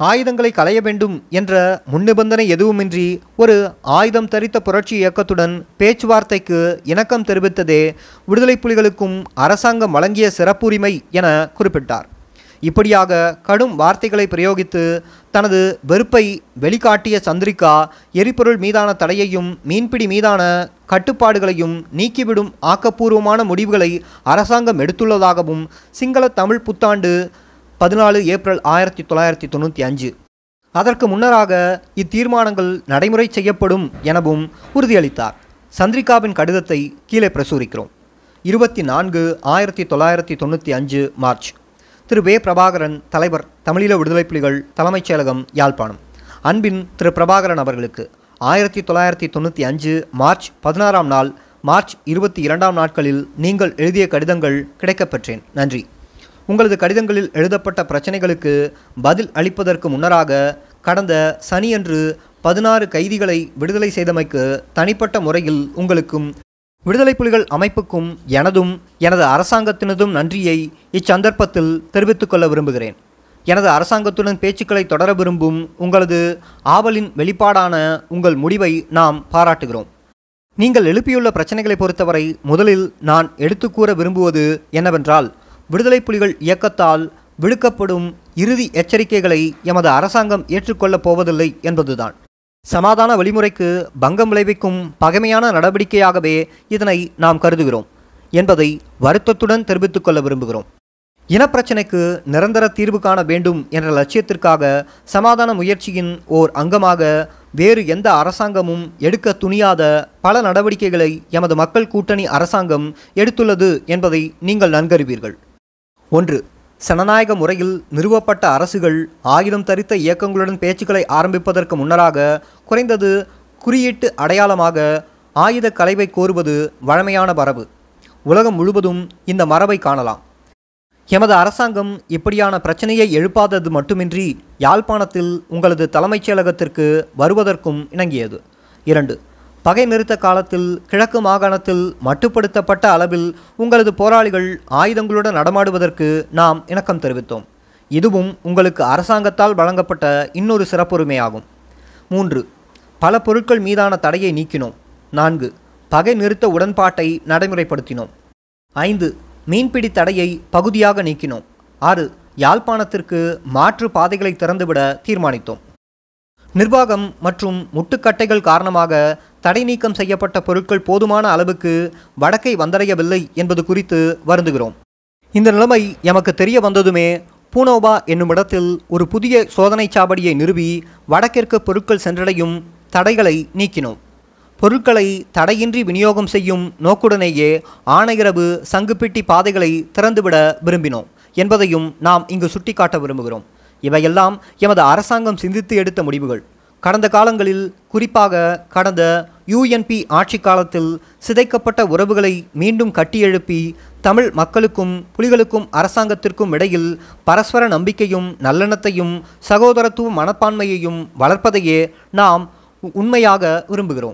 ஆயுதங்களை களைய வேண்டும் என்ற முன்னிபந்தனை எதுவுமின்றி ஒரு ஆயுதம் தரித்த புரட்சி இயக்கத்துடன் பேச்சுவார்த்தைக்கு இணக்கம் தெரிவித்ததே விடுதலை புலிகளுக்கும் அரசாங்கம் வழங்கிய சிறப்புரிமை என குறிப்பிட்டார் இப்படியாக கடும் வார்த்தைகளை பிரயோகித்து தனது வெறுப்பை வெளிக்காட்டிய சந்திரிகா எரிபொருள் மீதான தடையையும் மீன்பிடி மீதான கட்டுப்பாடுகளையும் நீக்கிவிடும் ஆக்கப்பூர்வமான முடிவுகளை அரசாங்கம் எடுத்துள்ளதாகவும் சிங்கள தமிழ் புத்தாண்டு பதினாலு ஏப்ரல் ஆயிரத்தி தொள்ளாயிரத்தி தொண்ணூற்றி அஞ்சு அதற்கு முன்னராக இத்தீர்மானங்கள் நடைமுறை செய்யப்படும் எனவும் உறுதியளித்தார் சந்திரிகாவின் கடிதத்தை கீழே பிரசுரிக்கிறோம் இருபத்தி நான்கு ஆயிரத்தி தொள்ளாயிரத்தி தொண்ணூற்றி அஞ்சு மார்ச் திரு வே பிரபாகரன் தலைவர் தமிழீழ விடுதலை புலிகள் தலைமைச் செயலகம் யாழ்ப்பாணம் அன்பின் திரு பிரபாகரன் அவர்களுக்கு ஆயிரத்தி தொள்ளாயிரத்தி தொண்ணூற்றி அஞ்சு மார்ச் பதினாறாம் நாள் மார்ச் இருபத்தி இரண்டாம் நாட்களில் நீங்கள் எழுதிய கடிதங்கள் கிடைக்கப்பெற்றேன் நன்றி உங்களது கடிதங்களில் எழுதப்பட்ட பிரச்சனைகளுக்கு பதில் அளிப்பதற்கு முன்னராக கடந்த சனியன்று பதினாறு கைதிகளை விடுதலை செய்தமைக்கு தனிப்பட்ட முறையில் உங்களுக்கும் விடுதலை புலிகள் அமைப்புக்கும் எனதும் எனது அரசாங்கத்தினதும் நன்றியை இச்சந்தர்ப்பத்தில் தெரிவித்துக் கொள்ள விரும்புகிறேன் எனது அரசாங்கத்துடன் பேச்சுக்களை தொடர விரும்பும் உங்களது ஆவலின் வெளிப்பாடான உங்கள் முடிவை நாம் பாராட்டுகிறோம் நீங்கள் எழுப்பியுள்ள பிரச்சனைகளை பொறுத்தவரை முதலில் நான் எடுத்துக் கூற விரும்புவது என்னவென்றால் விடுதலை புலிகள் இயக்கத்தால் விடுக்கப்படும் இறுதி எச்சரிக்கைகளை எமது அரசாங்கம் ஏற்றுக்கொள்ளப் போவதில்லை என்பதுதான் சமாதான வழிமுறைக்கு பங்கம் விளைவிக்கும் பகைமையான நடவடிக்கையாகவே இதனை நாம் கருதுகிறோம் என்பதை வருத்தத்துடன் தெரிவித்துக் கொள்ள விரும்புகிறோம் இனப்பிரச்சினைக்கு நிரந்தர தீர்வு காண வேண்டும் என்ற லட்சியத்திற்காக சமாதான முயற்சியின் ஓர் அங்கமாக வேறு எந்த அரசாங்கமும் எடுக்க துணியாத பல நடவடிக்கைகளை எமது மக்கள் கூட்டணி அரசாங்கம் எடுத்துள்ளது என்பதை நீங்கள் நன்கறிவீர்கள் ஒன்று சனநாயக முறையில் நிறுவப்பட்ட அரசுகள் ஆயுதம் தரித்த இயக்கங்களுடன் பேச்சுக்களை ஆரம்பிப்பதற்கு முன்னராக குறைந்தது குறியீட்டு அடையாளமாக ஆயுத கலைவை கோருவது வழமையான மரபு உலகம் முழுவதும் இந்த மரபை காணலாம் எமது அரசாங்கம் இப்படியான பிரச்சனையை எழுப்பாதது மட்டுமின்றி யாழ்ப்பாணத்தில் உங்களது தலைமைச் செயலகத்திற்கு வருவதற்கும் இணங்கியது இரண்டு பகை நிறுத்த காலத்தில் கிழக்கு மாகாணத்தில் மட்டுப்படுத்தப்பட்ட அளவில் உங்களது போராளிகள் ஆயுதங்களுடன் நடமாடுவதற்கு நாம் இணக்கம் தெரிவித்தோம் இதுவும் உங்களுக்கு அரசாங்கத்தால் வழங்கப்பட்ட இன்னொரு சிறப்புரிமையாகும் மூன்று பல பொருட்கள் மீதான தடையை நீக்கினோம் நான்கு பகை நிறுத்த உடன்பாட்டை நடைமுறைப்படுத்தினோம் ஐந்து மீன்பிடி தடையை பகுதியாக நீக்கினோம் ஆறு யாழ்ப்பாணத்திற்கு மாற்று பாதைகளை திறந்துவிட தீர்மானித்தோம் நிர்வாகம் மற்றும் முட்டுக்கட்டைகள் காரணமாக தடை நீக்கம் செய்யப்பட்ட பொருட்கள் போதுமான அளவுக்கு வடக்கை வந்தடையவில்லை என்பது குறித்து வருந்துகிறோம் இந்த நிலைமை எமக்கு தெரிய வந்ததுமே பூனோபா என்னும் இடத்தில் ஒரு புதிய சோதனைச் சாவடியை நிறுவி வடக்கிற்கு பொருட்கள் சென்றடையும் தடைகளை நீக்கினோம் பொருட்களை தடையின்றி விநியோகம் செய்யும் நோக்குடனேயே ஆணையரவு சங்குப்பிட்டி பாதைகளை திறந்துவிட விரும்பினோம் என்பதையும் நாம் இங்கு சுட்டிக்காட்ட விரும்புகிறோம் இவையெல்லாம் எமது அரசாங்கம் சிந்தித்து எடுத்த முடிவுகள் கடந்த காலங்களில் குறிப்பாக கடந்த யுஎன்பி ஆட்சி காலத்தில் சிதைக்கப்பட்ட உறவுகளை மீண்டும் கட்டியெழுப்பி தமிழ் மக்களுக்கும் புலிகளுக்கும் அரசாங்கத்திற்கும் இடையில் பரஸ்பர நம்பிக்கையும் நல்லெண்ணத்தையும் சகோதரத்துவ மனப்பான்மையையும் வளர்ப்பதையே நாம் உண்மையாக விரும்புகிறோம்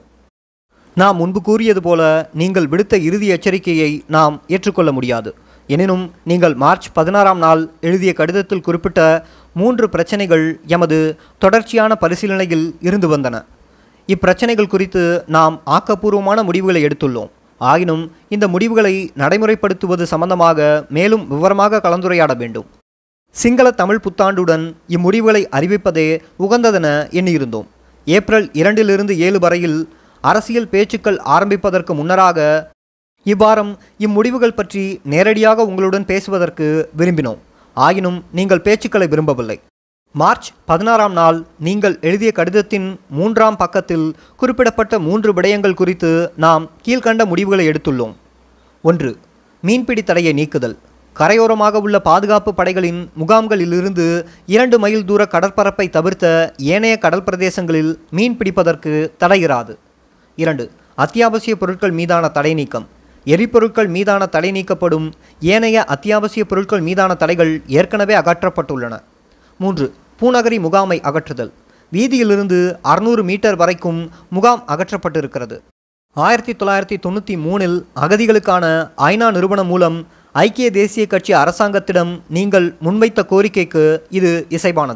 நாம் முன்பு கூறியது போல நீங்கள் விடுத்த இறுதி எச்சரிக்கையை நாம் ஏற்றுக்கொள்ள முடியாது எனினும் நீங்கள் மார்ச் பதினாறாம் நாள் எழுதிய கடிதத்தில் குறிப்பிட்ட மூன்று பிரச்சனைகள் எமது தொடர்ச்சியான பரிசீலனையில் இருந்து வந்தன இப்பிரச்சனைகள் குறித்து நாம் ஆக்கப்பூர்வமான முடிவுகளை எடுத்துள்ளோம் ஆயினும் இந்த முடிவுகளை நடைமுறைப்படுத்துவது சம்பந்தமாக மேலும் விவரமாக கலந்துரையாட வேண்டும் சிங்கள தமிழ் புத்தாண்டுடன் இம்முடிவுகளை அறிவிப்பதே உகந்ததென எண்ணியிருந்தோம் ஏப்ரல் இரண்டிலிருந்து ஏழு வரையில் அரசியல் பேச்சுக்கள் ஆரம்பிப்பதற்கு முன்னராக இவ்வாரம் இம்முடிவுகள் பற்றி நேரடியாக உங்களுடன் பேசுவதற்கு விரும்பினோம் ஆயினும் நீங்கள் பேச்சுக்களை விரும்பவில்லை மார்ச் பதினாறாம் நாள் நீங்கள் எழுதிய கடிதத்தின் மூன்றாம் பக்கத்தில் குறிப்பிடப்பட்ட மூன்று விடயங்கள் குறித்து நாம் கீழ்கண்ட முடிவுகளை எடுத்துள்ளோம் ஒன்று மீன்பிடி தடையை நீக்குதல் கரையோரமாக உள்ள பாதுகாப்பு படைகளின் முகாம்களிலிருந்து இரண்டு மைல் தூர கடற்பரப்பை தவிர்த்த ஏனைய கடல் பிரதேசங்களில் மீன் பிடிப்பதற்கு தடையிராது இரண்டு அத்தியாவசிய பொருட்கள் மீதான தடை நீக்கம் எரிபொருட்கள் மீதான தடை நீக்கப்படும் ஏனைய அத்தியாவசிய பொருட்கள் மீதான தடைகள் ஏற்கனவே அகற்றப்பட்டுள்ளன மூன்று பூநகரி முகாமை அகற்றுதல் வீதியிலிருந்து அறுநூறு மீட்டர் வரைக்கும் முகாம் அகற்றப்பட்டிருக்கிறது ஆயிரத்தி தொள்ளாயிரத்தி தொண்ணூற்றி மூணில் அகதிகளுக்கான ஐநா நிறுவனம் மூலம் ஐக்கிய தேசிய கட்சி அரசாங்கத்திடம் நீங்கள் முன்வைத்த கோரிக்கைக்கு இது இசைவானது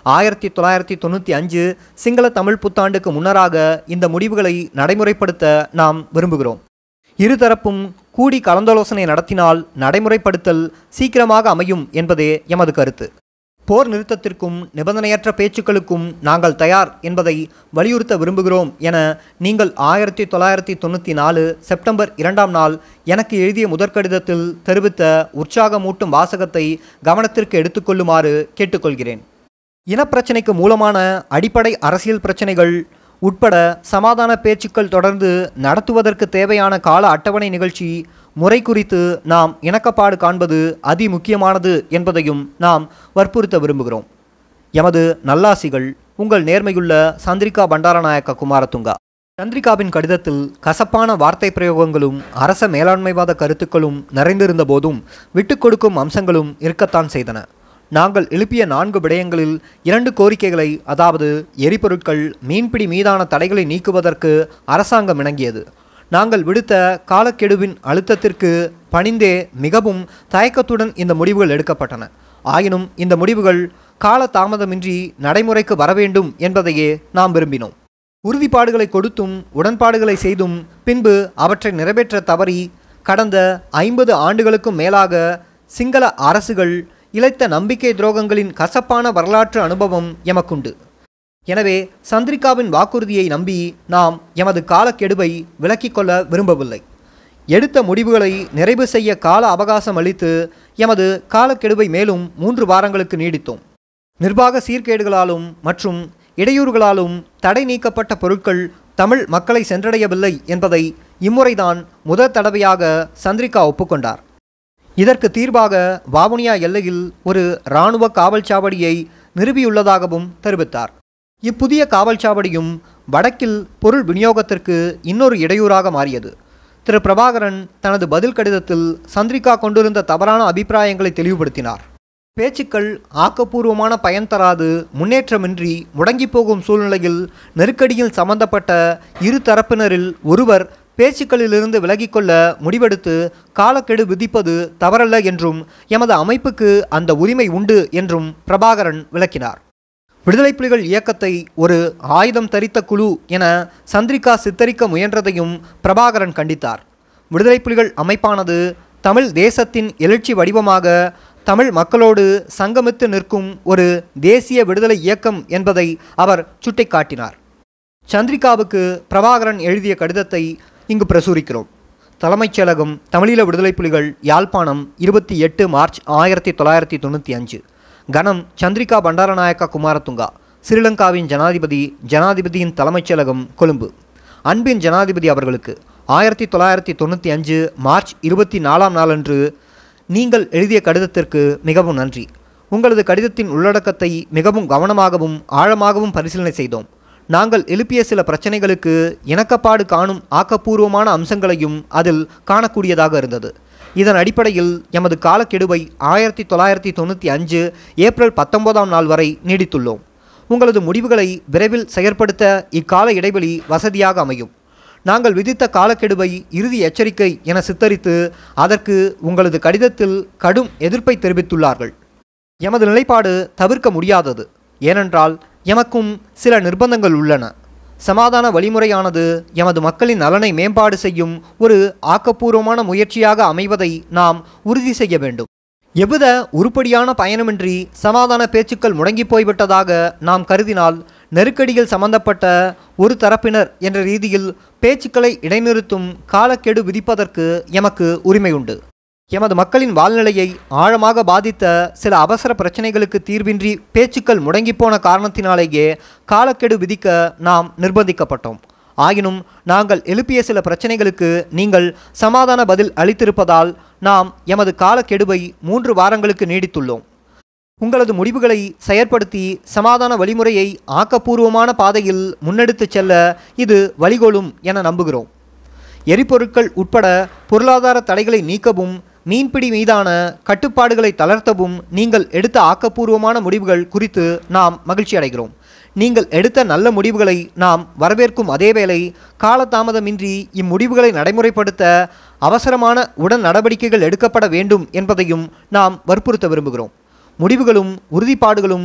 ஆயிரத்தி தொள்ளாயிரத்தி தொண்ணூற்றி அஞ்சு சிங்கள தமிழ் புத்தாண்டுக்கு முன்னராக இந்த முடிவுகளை நடைமுறைப்படுத்த நாம் விரும்புகிறோம் இருதரப்பும் கூடி கலந்தாலோசனை நடத்தினால் நடைமுறைப்படுத்தல் சீக்கிரமாக அமையும் என்பதே எமது கருத்து போர் நிறுத்தத்திற்கும் நிபந்தனையற்ற பேச்சுக்களுக்கும் நாங்கள் தயார் என்பதை வலியுறுத்த விரும்புகிறோம் என நீங்கள் ஆயிரத்தி தொள்ளாயிரத்தி தொண்ணூற்றி நாலு செப்டம்பர் இரண்டாம் நாள் எனக்கு எழுதிய முதற்கடிதத்தில் தெரிவித்த உற்சாகமூட்டும் வாசகத்தை கவனத்திற்கு எடுத்துக்கொள்ளுமாறு கேட்டுக்கொள்கிறேன் இனப்பிரச்சினைக்கு மூலமான அடிப்படை அரசியல் பிரச்சினைகள் உட்பட சமாதான பேச்சுக்கள் தொடர்ந்து நடத்துவதற்கு தேவையான கால அட்டவணை நிகழ்ச்சி முறை குறித்து நாம் இணக்கப்பாடு காண்பது அதி முக்கியமானது என்பதையும் நாம் வற்புறுத்த விரும்புகிறோம் எமது நல்லாசிகள் உங்கள் நேர்மையுள்ள சந்திரிகா பண்டாரநாயக்க குமாரதுங்கா சந்திரிகாவின் கடிதத்தில் கசப்பான வார்த்தை பிரயோகங்களும் அரச மேலாண்மைவாத கருத்துக்களும் நிறைந்திருந்த போதும் விட்டுக் கொடுக்கும் அம்சங்களும் இருக்கத்தான் செய்தன நாங்கள் எழுப்பிய நான்கு விடயங்களில் இரண்டு கோரிக்கைகளை அதாவது எரிபொருட்கள் மீன்பிடி மீதான தடைகளை நீக்குவதற்கு அரசாங்கம் இணங்கியது நாங்கள் விடுத்த காலக்கெடுவின் அழுத்தத்திற்கு பணிந்தே மிகவும் தயக்கத்துடன் இந்த முடிவுகள் எடுக்கப்பட்டன ஆயினும் இந்த முடிவுகள் கால தாமதமின்றி நடைமுறைக்கு வர வேண்டும் என்பதையே நாம் விரும்பினோம் உறுதிப்பாடுகளை கொடுத்தும் உடன்பாடுகளை செய்தும் பின்பு அவற்றை நிறைவேற்ற தவறி கடந்த ஐம்பது ஆண்டுகளுக்கும் மேலாக சிங்கள அரசுகள் இழைத்த நம்பிக்கை துரோகங்களின் கசப்பான வரலாற்று அனுபவம் எமக்குண்டு எனவே சந்திரிகாவின் வாக்குறுதியை நம்பி நாம் எமது காலக்கெடுவை விலக்கிக் கொள்ள விரும்பவில்லை எடுத்த முடிவுகளை நிறைவு செய்ய கால அவகாசம் அளித்து எமது காலக்கெடுவை மேலும் மூன்று வாரங்களுக்கு நீடித்தோம் நிர்வாக சீர்கேடுகளாலும் மற்றும் இடையூறுகளாலும் தடை நீக்கப்பட்ட பொருட்கள் தமிழ் மக்களை சென்றடையவில்லை என்பதை இம்முறைதான் முதல் தடவையாக சந்திரிகா ஒப்புக்கொண்டார் இதற்கு தீர்வாக வாவுனியா எல்லையில் ஒரு இராணுவ காவல் சாவடியை நிறுவியுள்ளதாகவும் தெரிவித்தார் இப்புதிய காவல் சாவடியும் வடக்கில் பொருள் விநியோகத்திற்கு இன்னொரு இடையூறாக மாறியது திரு பிரபாகரன் தனது பதில் கடிதத்தில் சந்திரிகா கொண்டிருந்த தவறான அபிப்பிராயங்களை தெளிவுபடுத்தினார் பேச்சுக்கள் ஆக்கப்பூர்வமான பயன் தராது முன்னேற்றமின்றி முடங்கி போகும் சூழ்நிலையில் நெருக்கடியில் சம்பந்தப்பட்ட இரு தரப்பினரில் ஒருவர் பேச்சுக்களிலிருந்து விலகிக்கொள்ள முடிவெடுத்து காலக்கெடு விதிப்பது தவறல்ல என்றும் எமது அமைப்புக்கு அந்த உரிமை உண்டு என்றும் பிரபாகரன் விளக்கினார் விடுதலை புலிகள் இயக்கத்தை ஒரு ஆயுதம் தரித்த குழு என சந்திரிகா சித்தரிக்க முயன்றதையும் பிரபாகரன் கண்டித்தார் விடுதலை புலிகள் அமைப்பானது தமிழ் தேசத்தின் எழுச்சி வடிவமாக தமிழ் மக்களோடு சங்கமித்து நிற்கும் ஒரு தேசிய விடுதலை இயக்கம் என்பதை அவர் சுட்டிக்காட்டினார் சந்திரிகாவுக்கு பிரபாகரன் எழுதிய கடிதத்தை இங்கு பிரசுரிக்கிறோம் தலைமைச் செயலகம் தமிழீழ விடுதலை புலிகள் யாழ்ப்பாணம் இருபத்தி எட்டு மார்ச் ஆயிரத்தி தொள்ளாயிரத்தி தொண்ணூற்றி அஞ்சு கணம் சந்திரிகா பண்டாரநாயக்கா குமாரதுங்கா ஸ்ரீலங்காவின் ஜனாதிபதி ஜனாதிபதியின் தலைமைச் செயலகம் கொழும்பு அன்பின் ஜனாதிபதி அவர்களுக்கு ஆயிரத்தி தொள்ளாயிரத்தி தொண்ணூற்றி அஞ்சு மார்ச் இருபத்தி நாலாம் நாளன்று நீங்கள் எழுதிய கடிதத்திற்கு மிகவும் நன்றி உங்களது கடிதத்தின் உள்ளடக்கத்தை மிகவும் கவனமாகவும் ஆழமாகவும் பரிசீலனை செய்தோம் நாங்கள் எழுப்பிய சில பிரச்சனைகளுக்கு இணக்கப்பாடு காணும் ஆக்கப்பூர்வமான அம்சங்களையும் அதில் காணக்கூடியதாக இருந்தது இதன் அடிப்படையில் எமது காலக்கெடுவை ஆயிரத்தி தொள்ளாயிரத்தி தொண்ணூற்றி அஞ்சு ஏப்ரல் பத்தொன்பதாம் நாள் வரை நீடித்துள்ளோம் உங்களது முடிவுகளை விரைவில் செயற்படுத்த இக்கால இடைவெளி வசதியாக அமையும் நாங்கள் விதித்த காலக்கெடுவை இறுதி எச்சரிக்கை என சித்தரித்து அதற்கு உங்களது கடிதத்தில் கடும் எதிர்ப்பை தெரிவித்துள்ளார்கள் எமது நிலைப்பாடு தவிர்க்க முடியாதது ஏனென்றால் எமக்கும் சில நிர்பந்தங்கள் உள்ளன சமாதான வழிமுறையானது எமது மக்களின் நலனை மேம்பாடு செய்யும் ஒரு ஆக்கப்பூர்வமான முயற்சியாக அமைவதை நாம் உறுதி செய்ய வேண்டும் எவ்வித உருப்படியான பயணமின்றி சமாதான பேச்சுக்கள் முடங்கி போய்விட்டதாக நாம் கருதினால் நெருக்கடியில் சம்பந்தப்பட்ட ஒரு தரப்பினர் என்ற ரீதியில் பேச்சுக்களை இடைநிறுத்தும் காலக்கெடு விதிப்பதற்கு எமக்கு உரிமை உண்டு எமது மக்களின் வாழ்நிலையை ஆழமாக பாதித்த சில அவசர பிரச்சனைகளுக்கு தீர்வின்றி பேச்சுக்கள் முடங்கிப்போன காரணத்தினாலேயே காலக்கெடு விதிக்க நாம் நிர்பந்திக்கப்பட்டோம் ஆயினும் நாங்கள் எழுப்பிய சில பிரச்சனைகளுக்கு நீங்கள் சமாதான பதில் அளித்திருப்பதால் நாம் எமது காலக்கெடுவை மூன்று வாரங்களுக்கு நீடித்துள்ளோம் உங்களது முடிவுகளை செயற்படுத்தி சமாதான வழிமுறையை ஆக்கப்பூர்வமான பாதையில் முன்னெடுத்துச் செல்ல இது வழிகோலும் என நம்புகிறோம் எரிபொருட்கள் உட்பட பொருளாதார தடைகளை நீக்கவும் மீன்பிடி மீதான கட்டுப்பாடுகளை தளர்த்தவும் நீங்கள் எடுத்த ஆக்கப்பூர்வமான முடிவுகள் குறித்து நாம் மகிழ்ச்சி அடைகிறோம் நீங்கள் எடுத்த நல்ல முடிவுகளை நாம் வரவேற்கும் அதேவேளை காலதாமதமின்றி இம்முடிவுகளை நடைமுறைப்படுத்த அவசரமான உடன் நடவடிக்கைகள் எடுக்கப்பட வேண்டும் என்பதையும் நாம் வற்புறுத்த விரும்புகிறோம் முடிவுகளும் உறுதிப்பாடுகளும்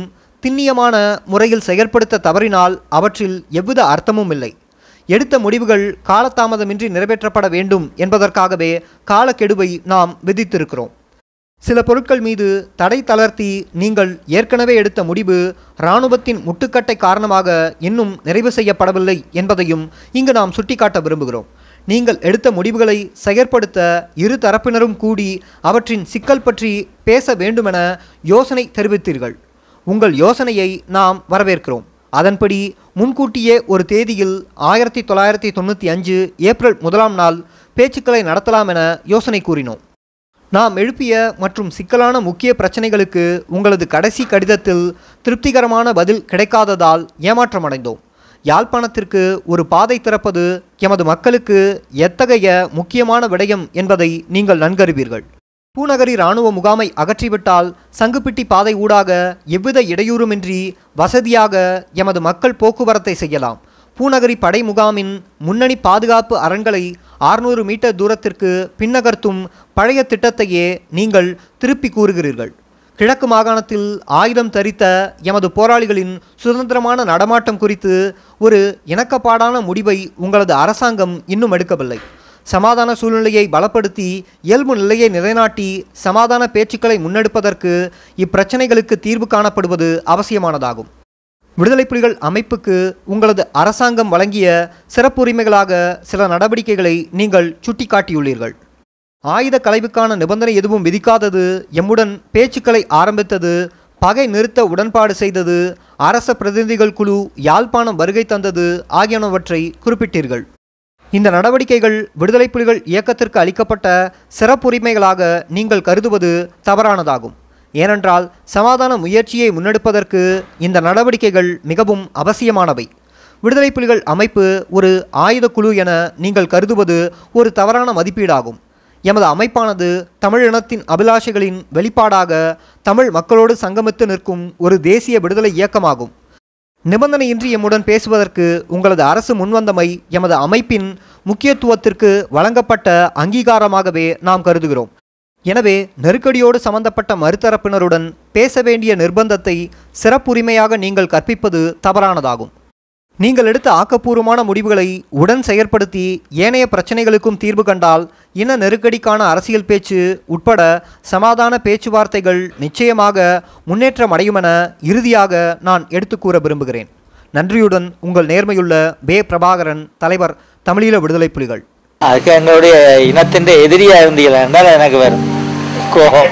திண்ணியமான முறையில் செயற்படுத்த தவறினால் அவற்றில் எவ்வித அர்த்தமும் இல்லை எடுத்த முடிவுகள் காலதாமதமின்றி நிறைவேற்றப்பட வேண்டும் என்பதற்காகவே காலக்கெடுவை நாம் விதித்திருக்கிறோம் சில பொருட்கள் மீது தடை தளர்த்தி நீங்கள் ஏற்கனவே எடுத்த முடிவு இராணுவத்தின் முட்டுக்கட்டை காரணமாக இன்னும் நிறைவு செய்யப்படவில்லை என்பதையும் இங்கு நாம் சுட்டிக்காட்ட விரும்புகிறோம் நீங்கள் எடுத்த முடிவுகளை செயற்படுத்த இரு தரப்பினரும் கூடி அவற்றின் சிக்கல் பற்றி பேச வேண்டுமென யோசனை தெரிவித்தீர்கள் உங்கள் யோசனையை நாம் வரவேற்கிறோம் அதன்படி முன்கூட்டியே ஒரு தேதியில் ஆயிரத்தி தொள்ளாயிரத்தி தொண்ணூற்றி அஞ்சு ஏப்ரல் முதலாம் நாள் பேச்சுக்களை நடத்தலாம் என யோசனை கூறினோம் நாம் எழுப்பிய மற்றும் சிக்கலான முக்கிய பிரச்சனைகளுக்கு உங்களது கடைசி கடிதத்தில் திருப்திகரமான பதில் கிடைக்காததால் ஏமாற்றமடைந்தோம் யாழ்ப்பாணத்திற்கு ஒரு பாதை திறப்பது எமது மக்களுக்கு எத்தகைய முக்கியமான விடயம் என்பதை நீங்கள் நன்கறிவீர்கள் பூநகரி இராணுவ முகாமை அகற்றிவிட்டால் சங்குப்பிட்டி பாதை ஊடாக எவ்வித இடையூறுமின்றி வசதியாக எமது மக்கள் போக்குவரத்தை செய்யலாம் பூநகரி படை முகாமின் முன்னணி பாதுகாப்பு அரண்களை ஆறுநூறு மீட்டர் தூரத்திற்கு பின்னகர்த்தும் பழைய திட்டத்தையே நீங்கள் திருப்பி கூறுகிறீர்கள் கிழக்கு மாகாணத்தில் ஆயுதம் தரித்த எமது போராளிகளின் சுதந்திரமான நடமாட்டம் குறித்து ஒரு இணக்கப்பாடான முடிவை உங்களது அரசாங்கம் இன்னும் எடுக்கவில்லை சமாதான சூழ்நிலையை பலப்படுத்தி இயல்பு நிலையை நிலைநாட்டி சமாதான பேச்சுக்களை முன்னெடுப்பதற்கு இப்பிரச்சனைகளுக்கு தீர்வு காணப்படுவது அவசியமானதாகும் விடுதலை புலிகள் அமைப்புக்கு உங்களது அரசாங்கம் வழங்கிய சிறப்புரிமைகளாக சில நடவடிக்கைகளை நீங்கள் சுட்டிக்காட்டியுள்ளீர்கள் ஆயுத கலைவுக்கான நிபந்தனை எதுவும் விதிக்காதது எம்முடன் பேச்சுக்களை ஆரம்பித்தது பகை நிறுத்த உடன்பாடு செய்தது அரச பிரதிநிதிகள் குழு யாழ்ப்பாணம் வருகை தந்தது ஆகியனவற்றை குறிப்பிட்டீர்கள் இந்த நடவடிக்கைகள் விடுதலை புலிகள் இயக்கத்திற்கு அளிக்கப்பட்ட சிறப்புரிமைகளாக நீங்கள் கருதுவது தவறானதாகும் ஏனென்றால் சமாதான முயற்சியை முன்னெடுப்பதற்கு இந்த நடவடிக்கைகள் மிகவும் அவசியமானவை விடுதலை புலிகள் அமைப்பு ஒரு ஆயுத குழு என நீங்கள் கருதுவது ஒரு தவறான மதிப்பீடாகும் எமது அமைப்பானது தமிழ் இனத்தின் அபிலாஷைகளின் வெளிப்பாடாக தமிழ் மக்களோடு சங்கமித்து நிற்கும் ஒரு தேசிய விடுதலை இயக்கமாகும் நிபந்தனையின்றி எம்முடன் பேசுவதற்கு உங்களது அரசு முன்வந்தமை எமது அமைப்பின் முக்கியத்துவத்திற்கு வழங்கப்பட்ட அங்கீகாரமாகவே நாம் கருதுகிறோம் எனவே நெருக்கடியோடு சம்பந்தப்பட்ட மறுதரப்பினருடன் பேச வேண்டிய நிர்பந்தத்தை சிறப்புரிமையாக நீங்கள் கற்பிப்பது தவறானதாகும் நீங்கள் எடுத்த ஆக்கப்பூர்வமான முடிவுகளை உடன் செயற்படுத்தி ஏனைய பிரச்சனைகளுக்கும் தீர்வு கண்டால் இன நெருக்கடிக்கான அரசியல் பேச்சு உட்பட சமாதான பேச்சுவார்த்தைகள் நிச்சயமாக முன்னேற்றம் அடையும் என இறுதியாக நான் எடுத்து கூற விரும்புகிறேன் நன்றியுடன் உங்கள் நேர்மையுள்ள பே பிரபாகரன் தலைவர் தமிழீழ விடுதலை புலிகள் அதுக்கு எங்களுடைய இனத்தின் எதிரியா இருந்தீங்களா என்றால் எனக்கு வரும் கோபம்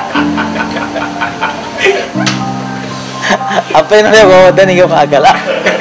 அப்ப என்னுடைய கோபத்தை நீங்க பார்க்கலாம்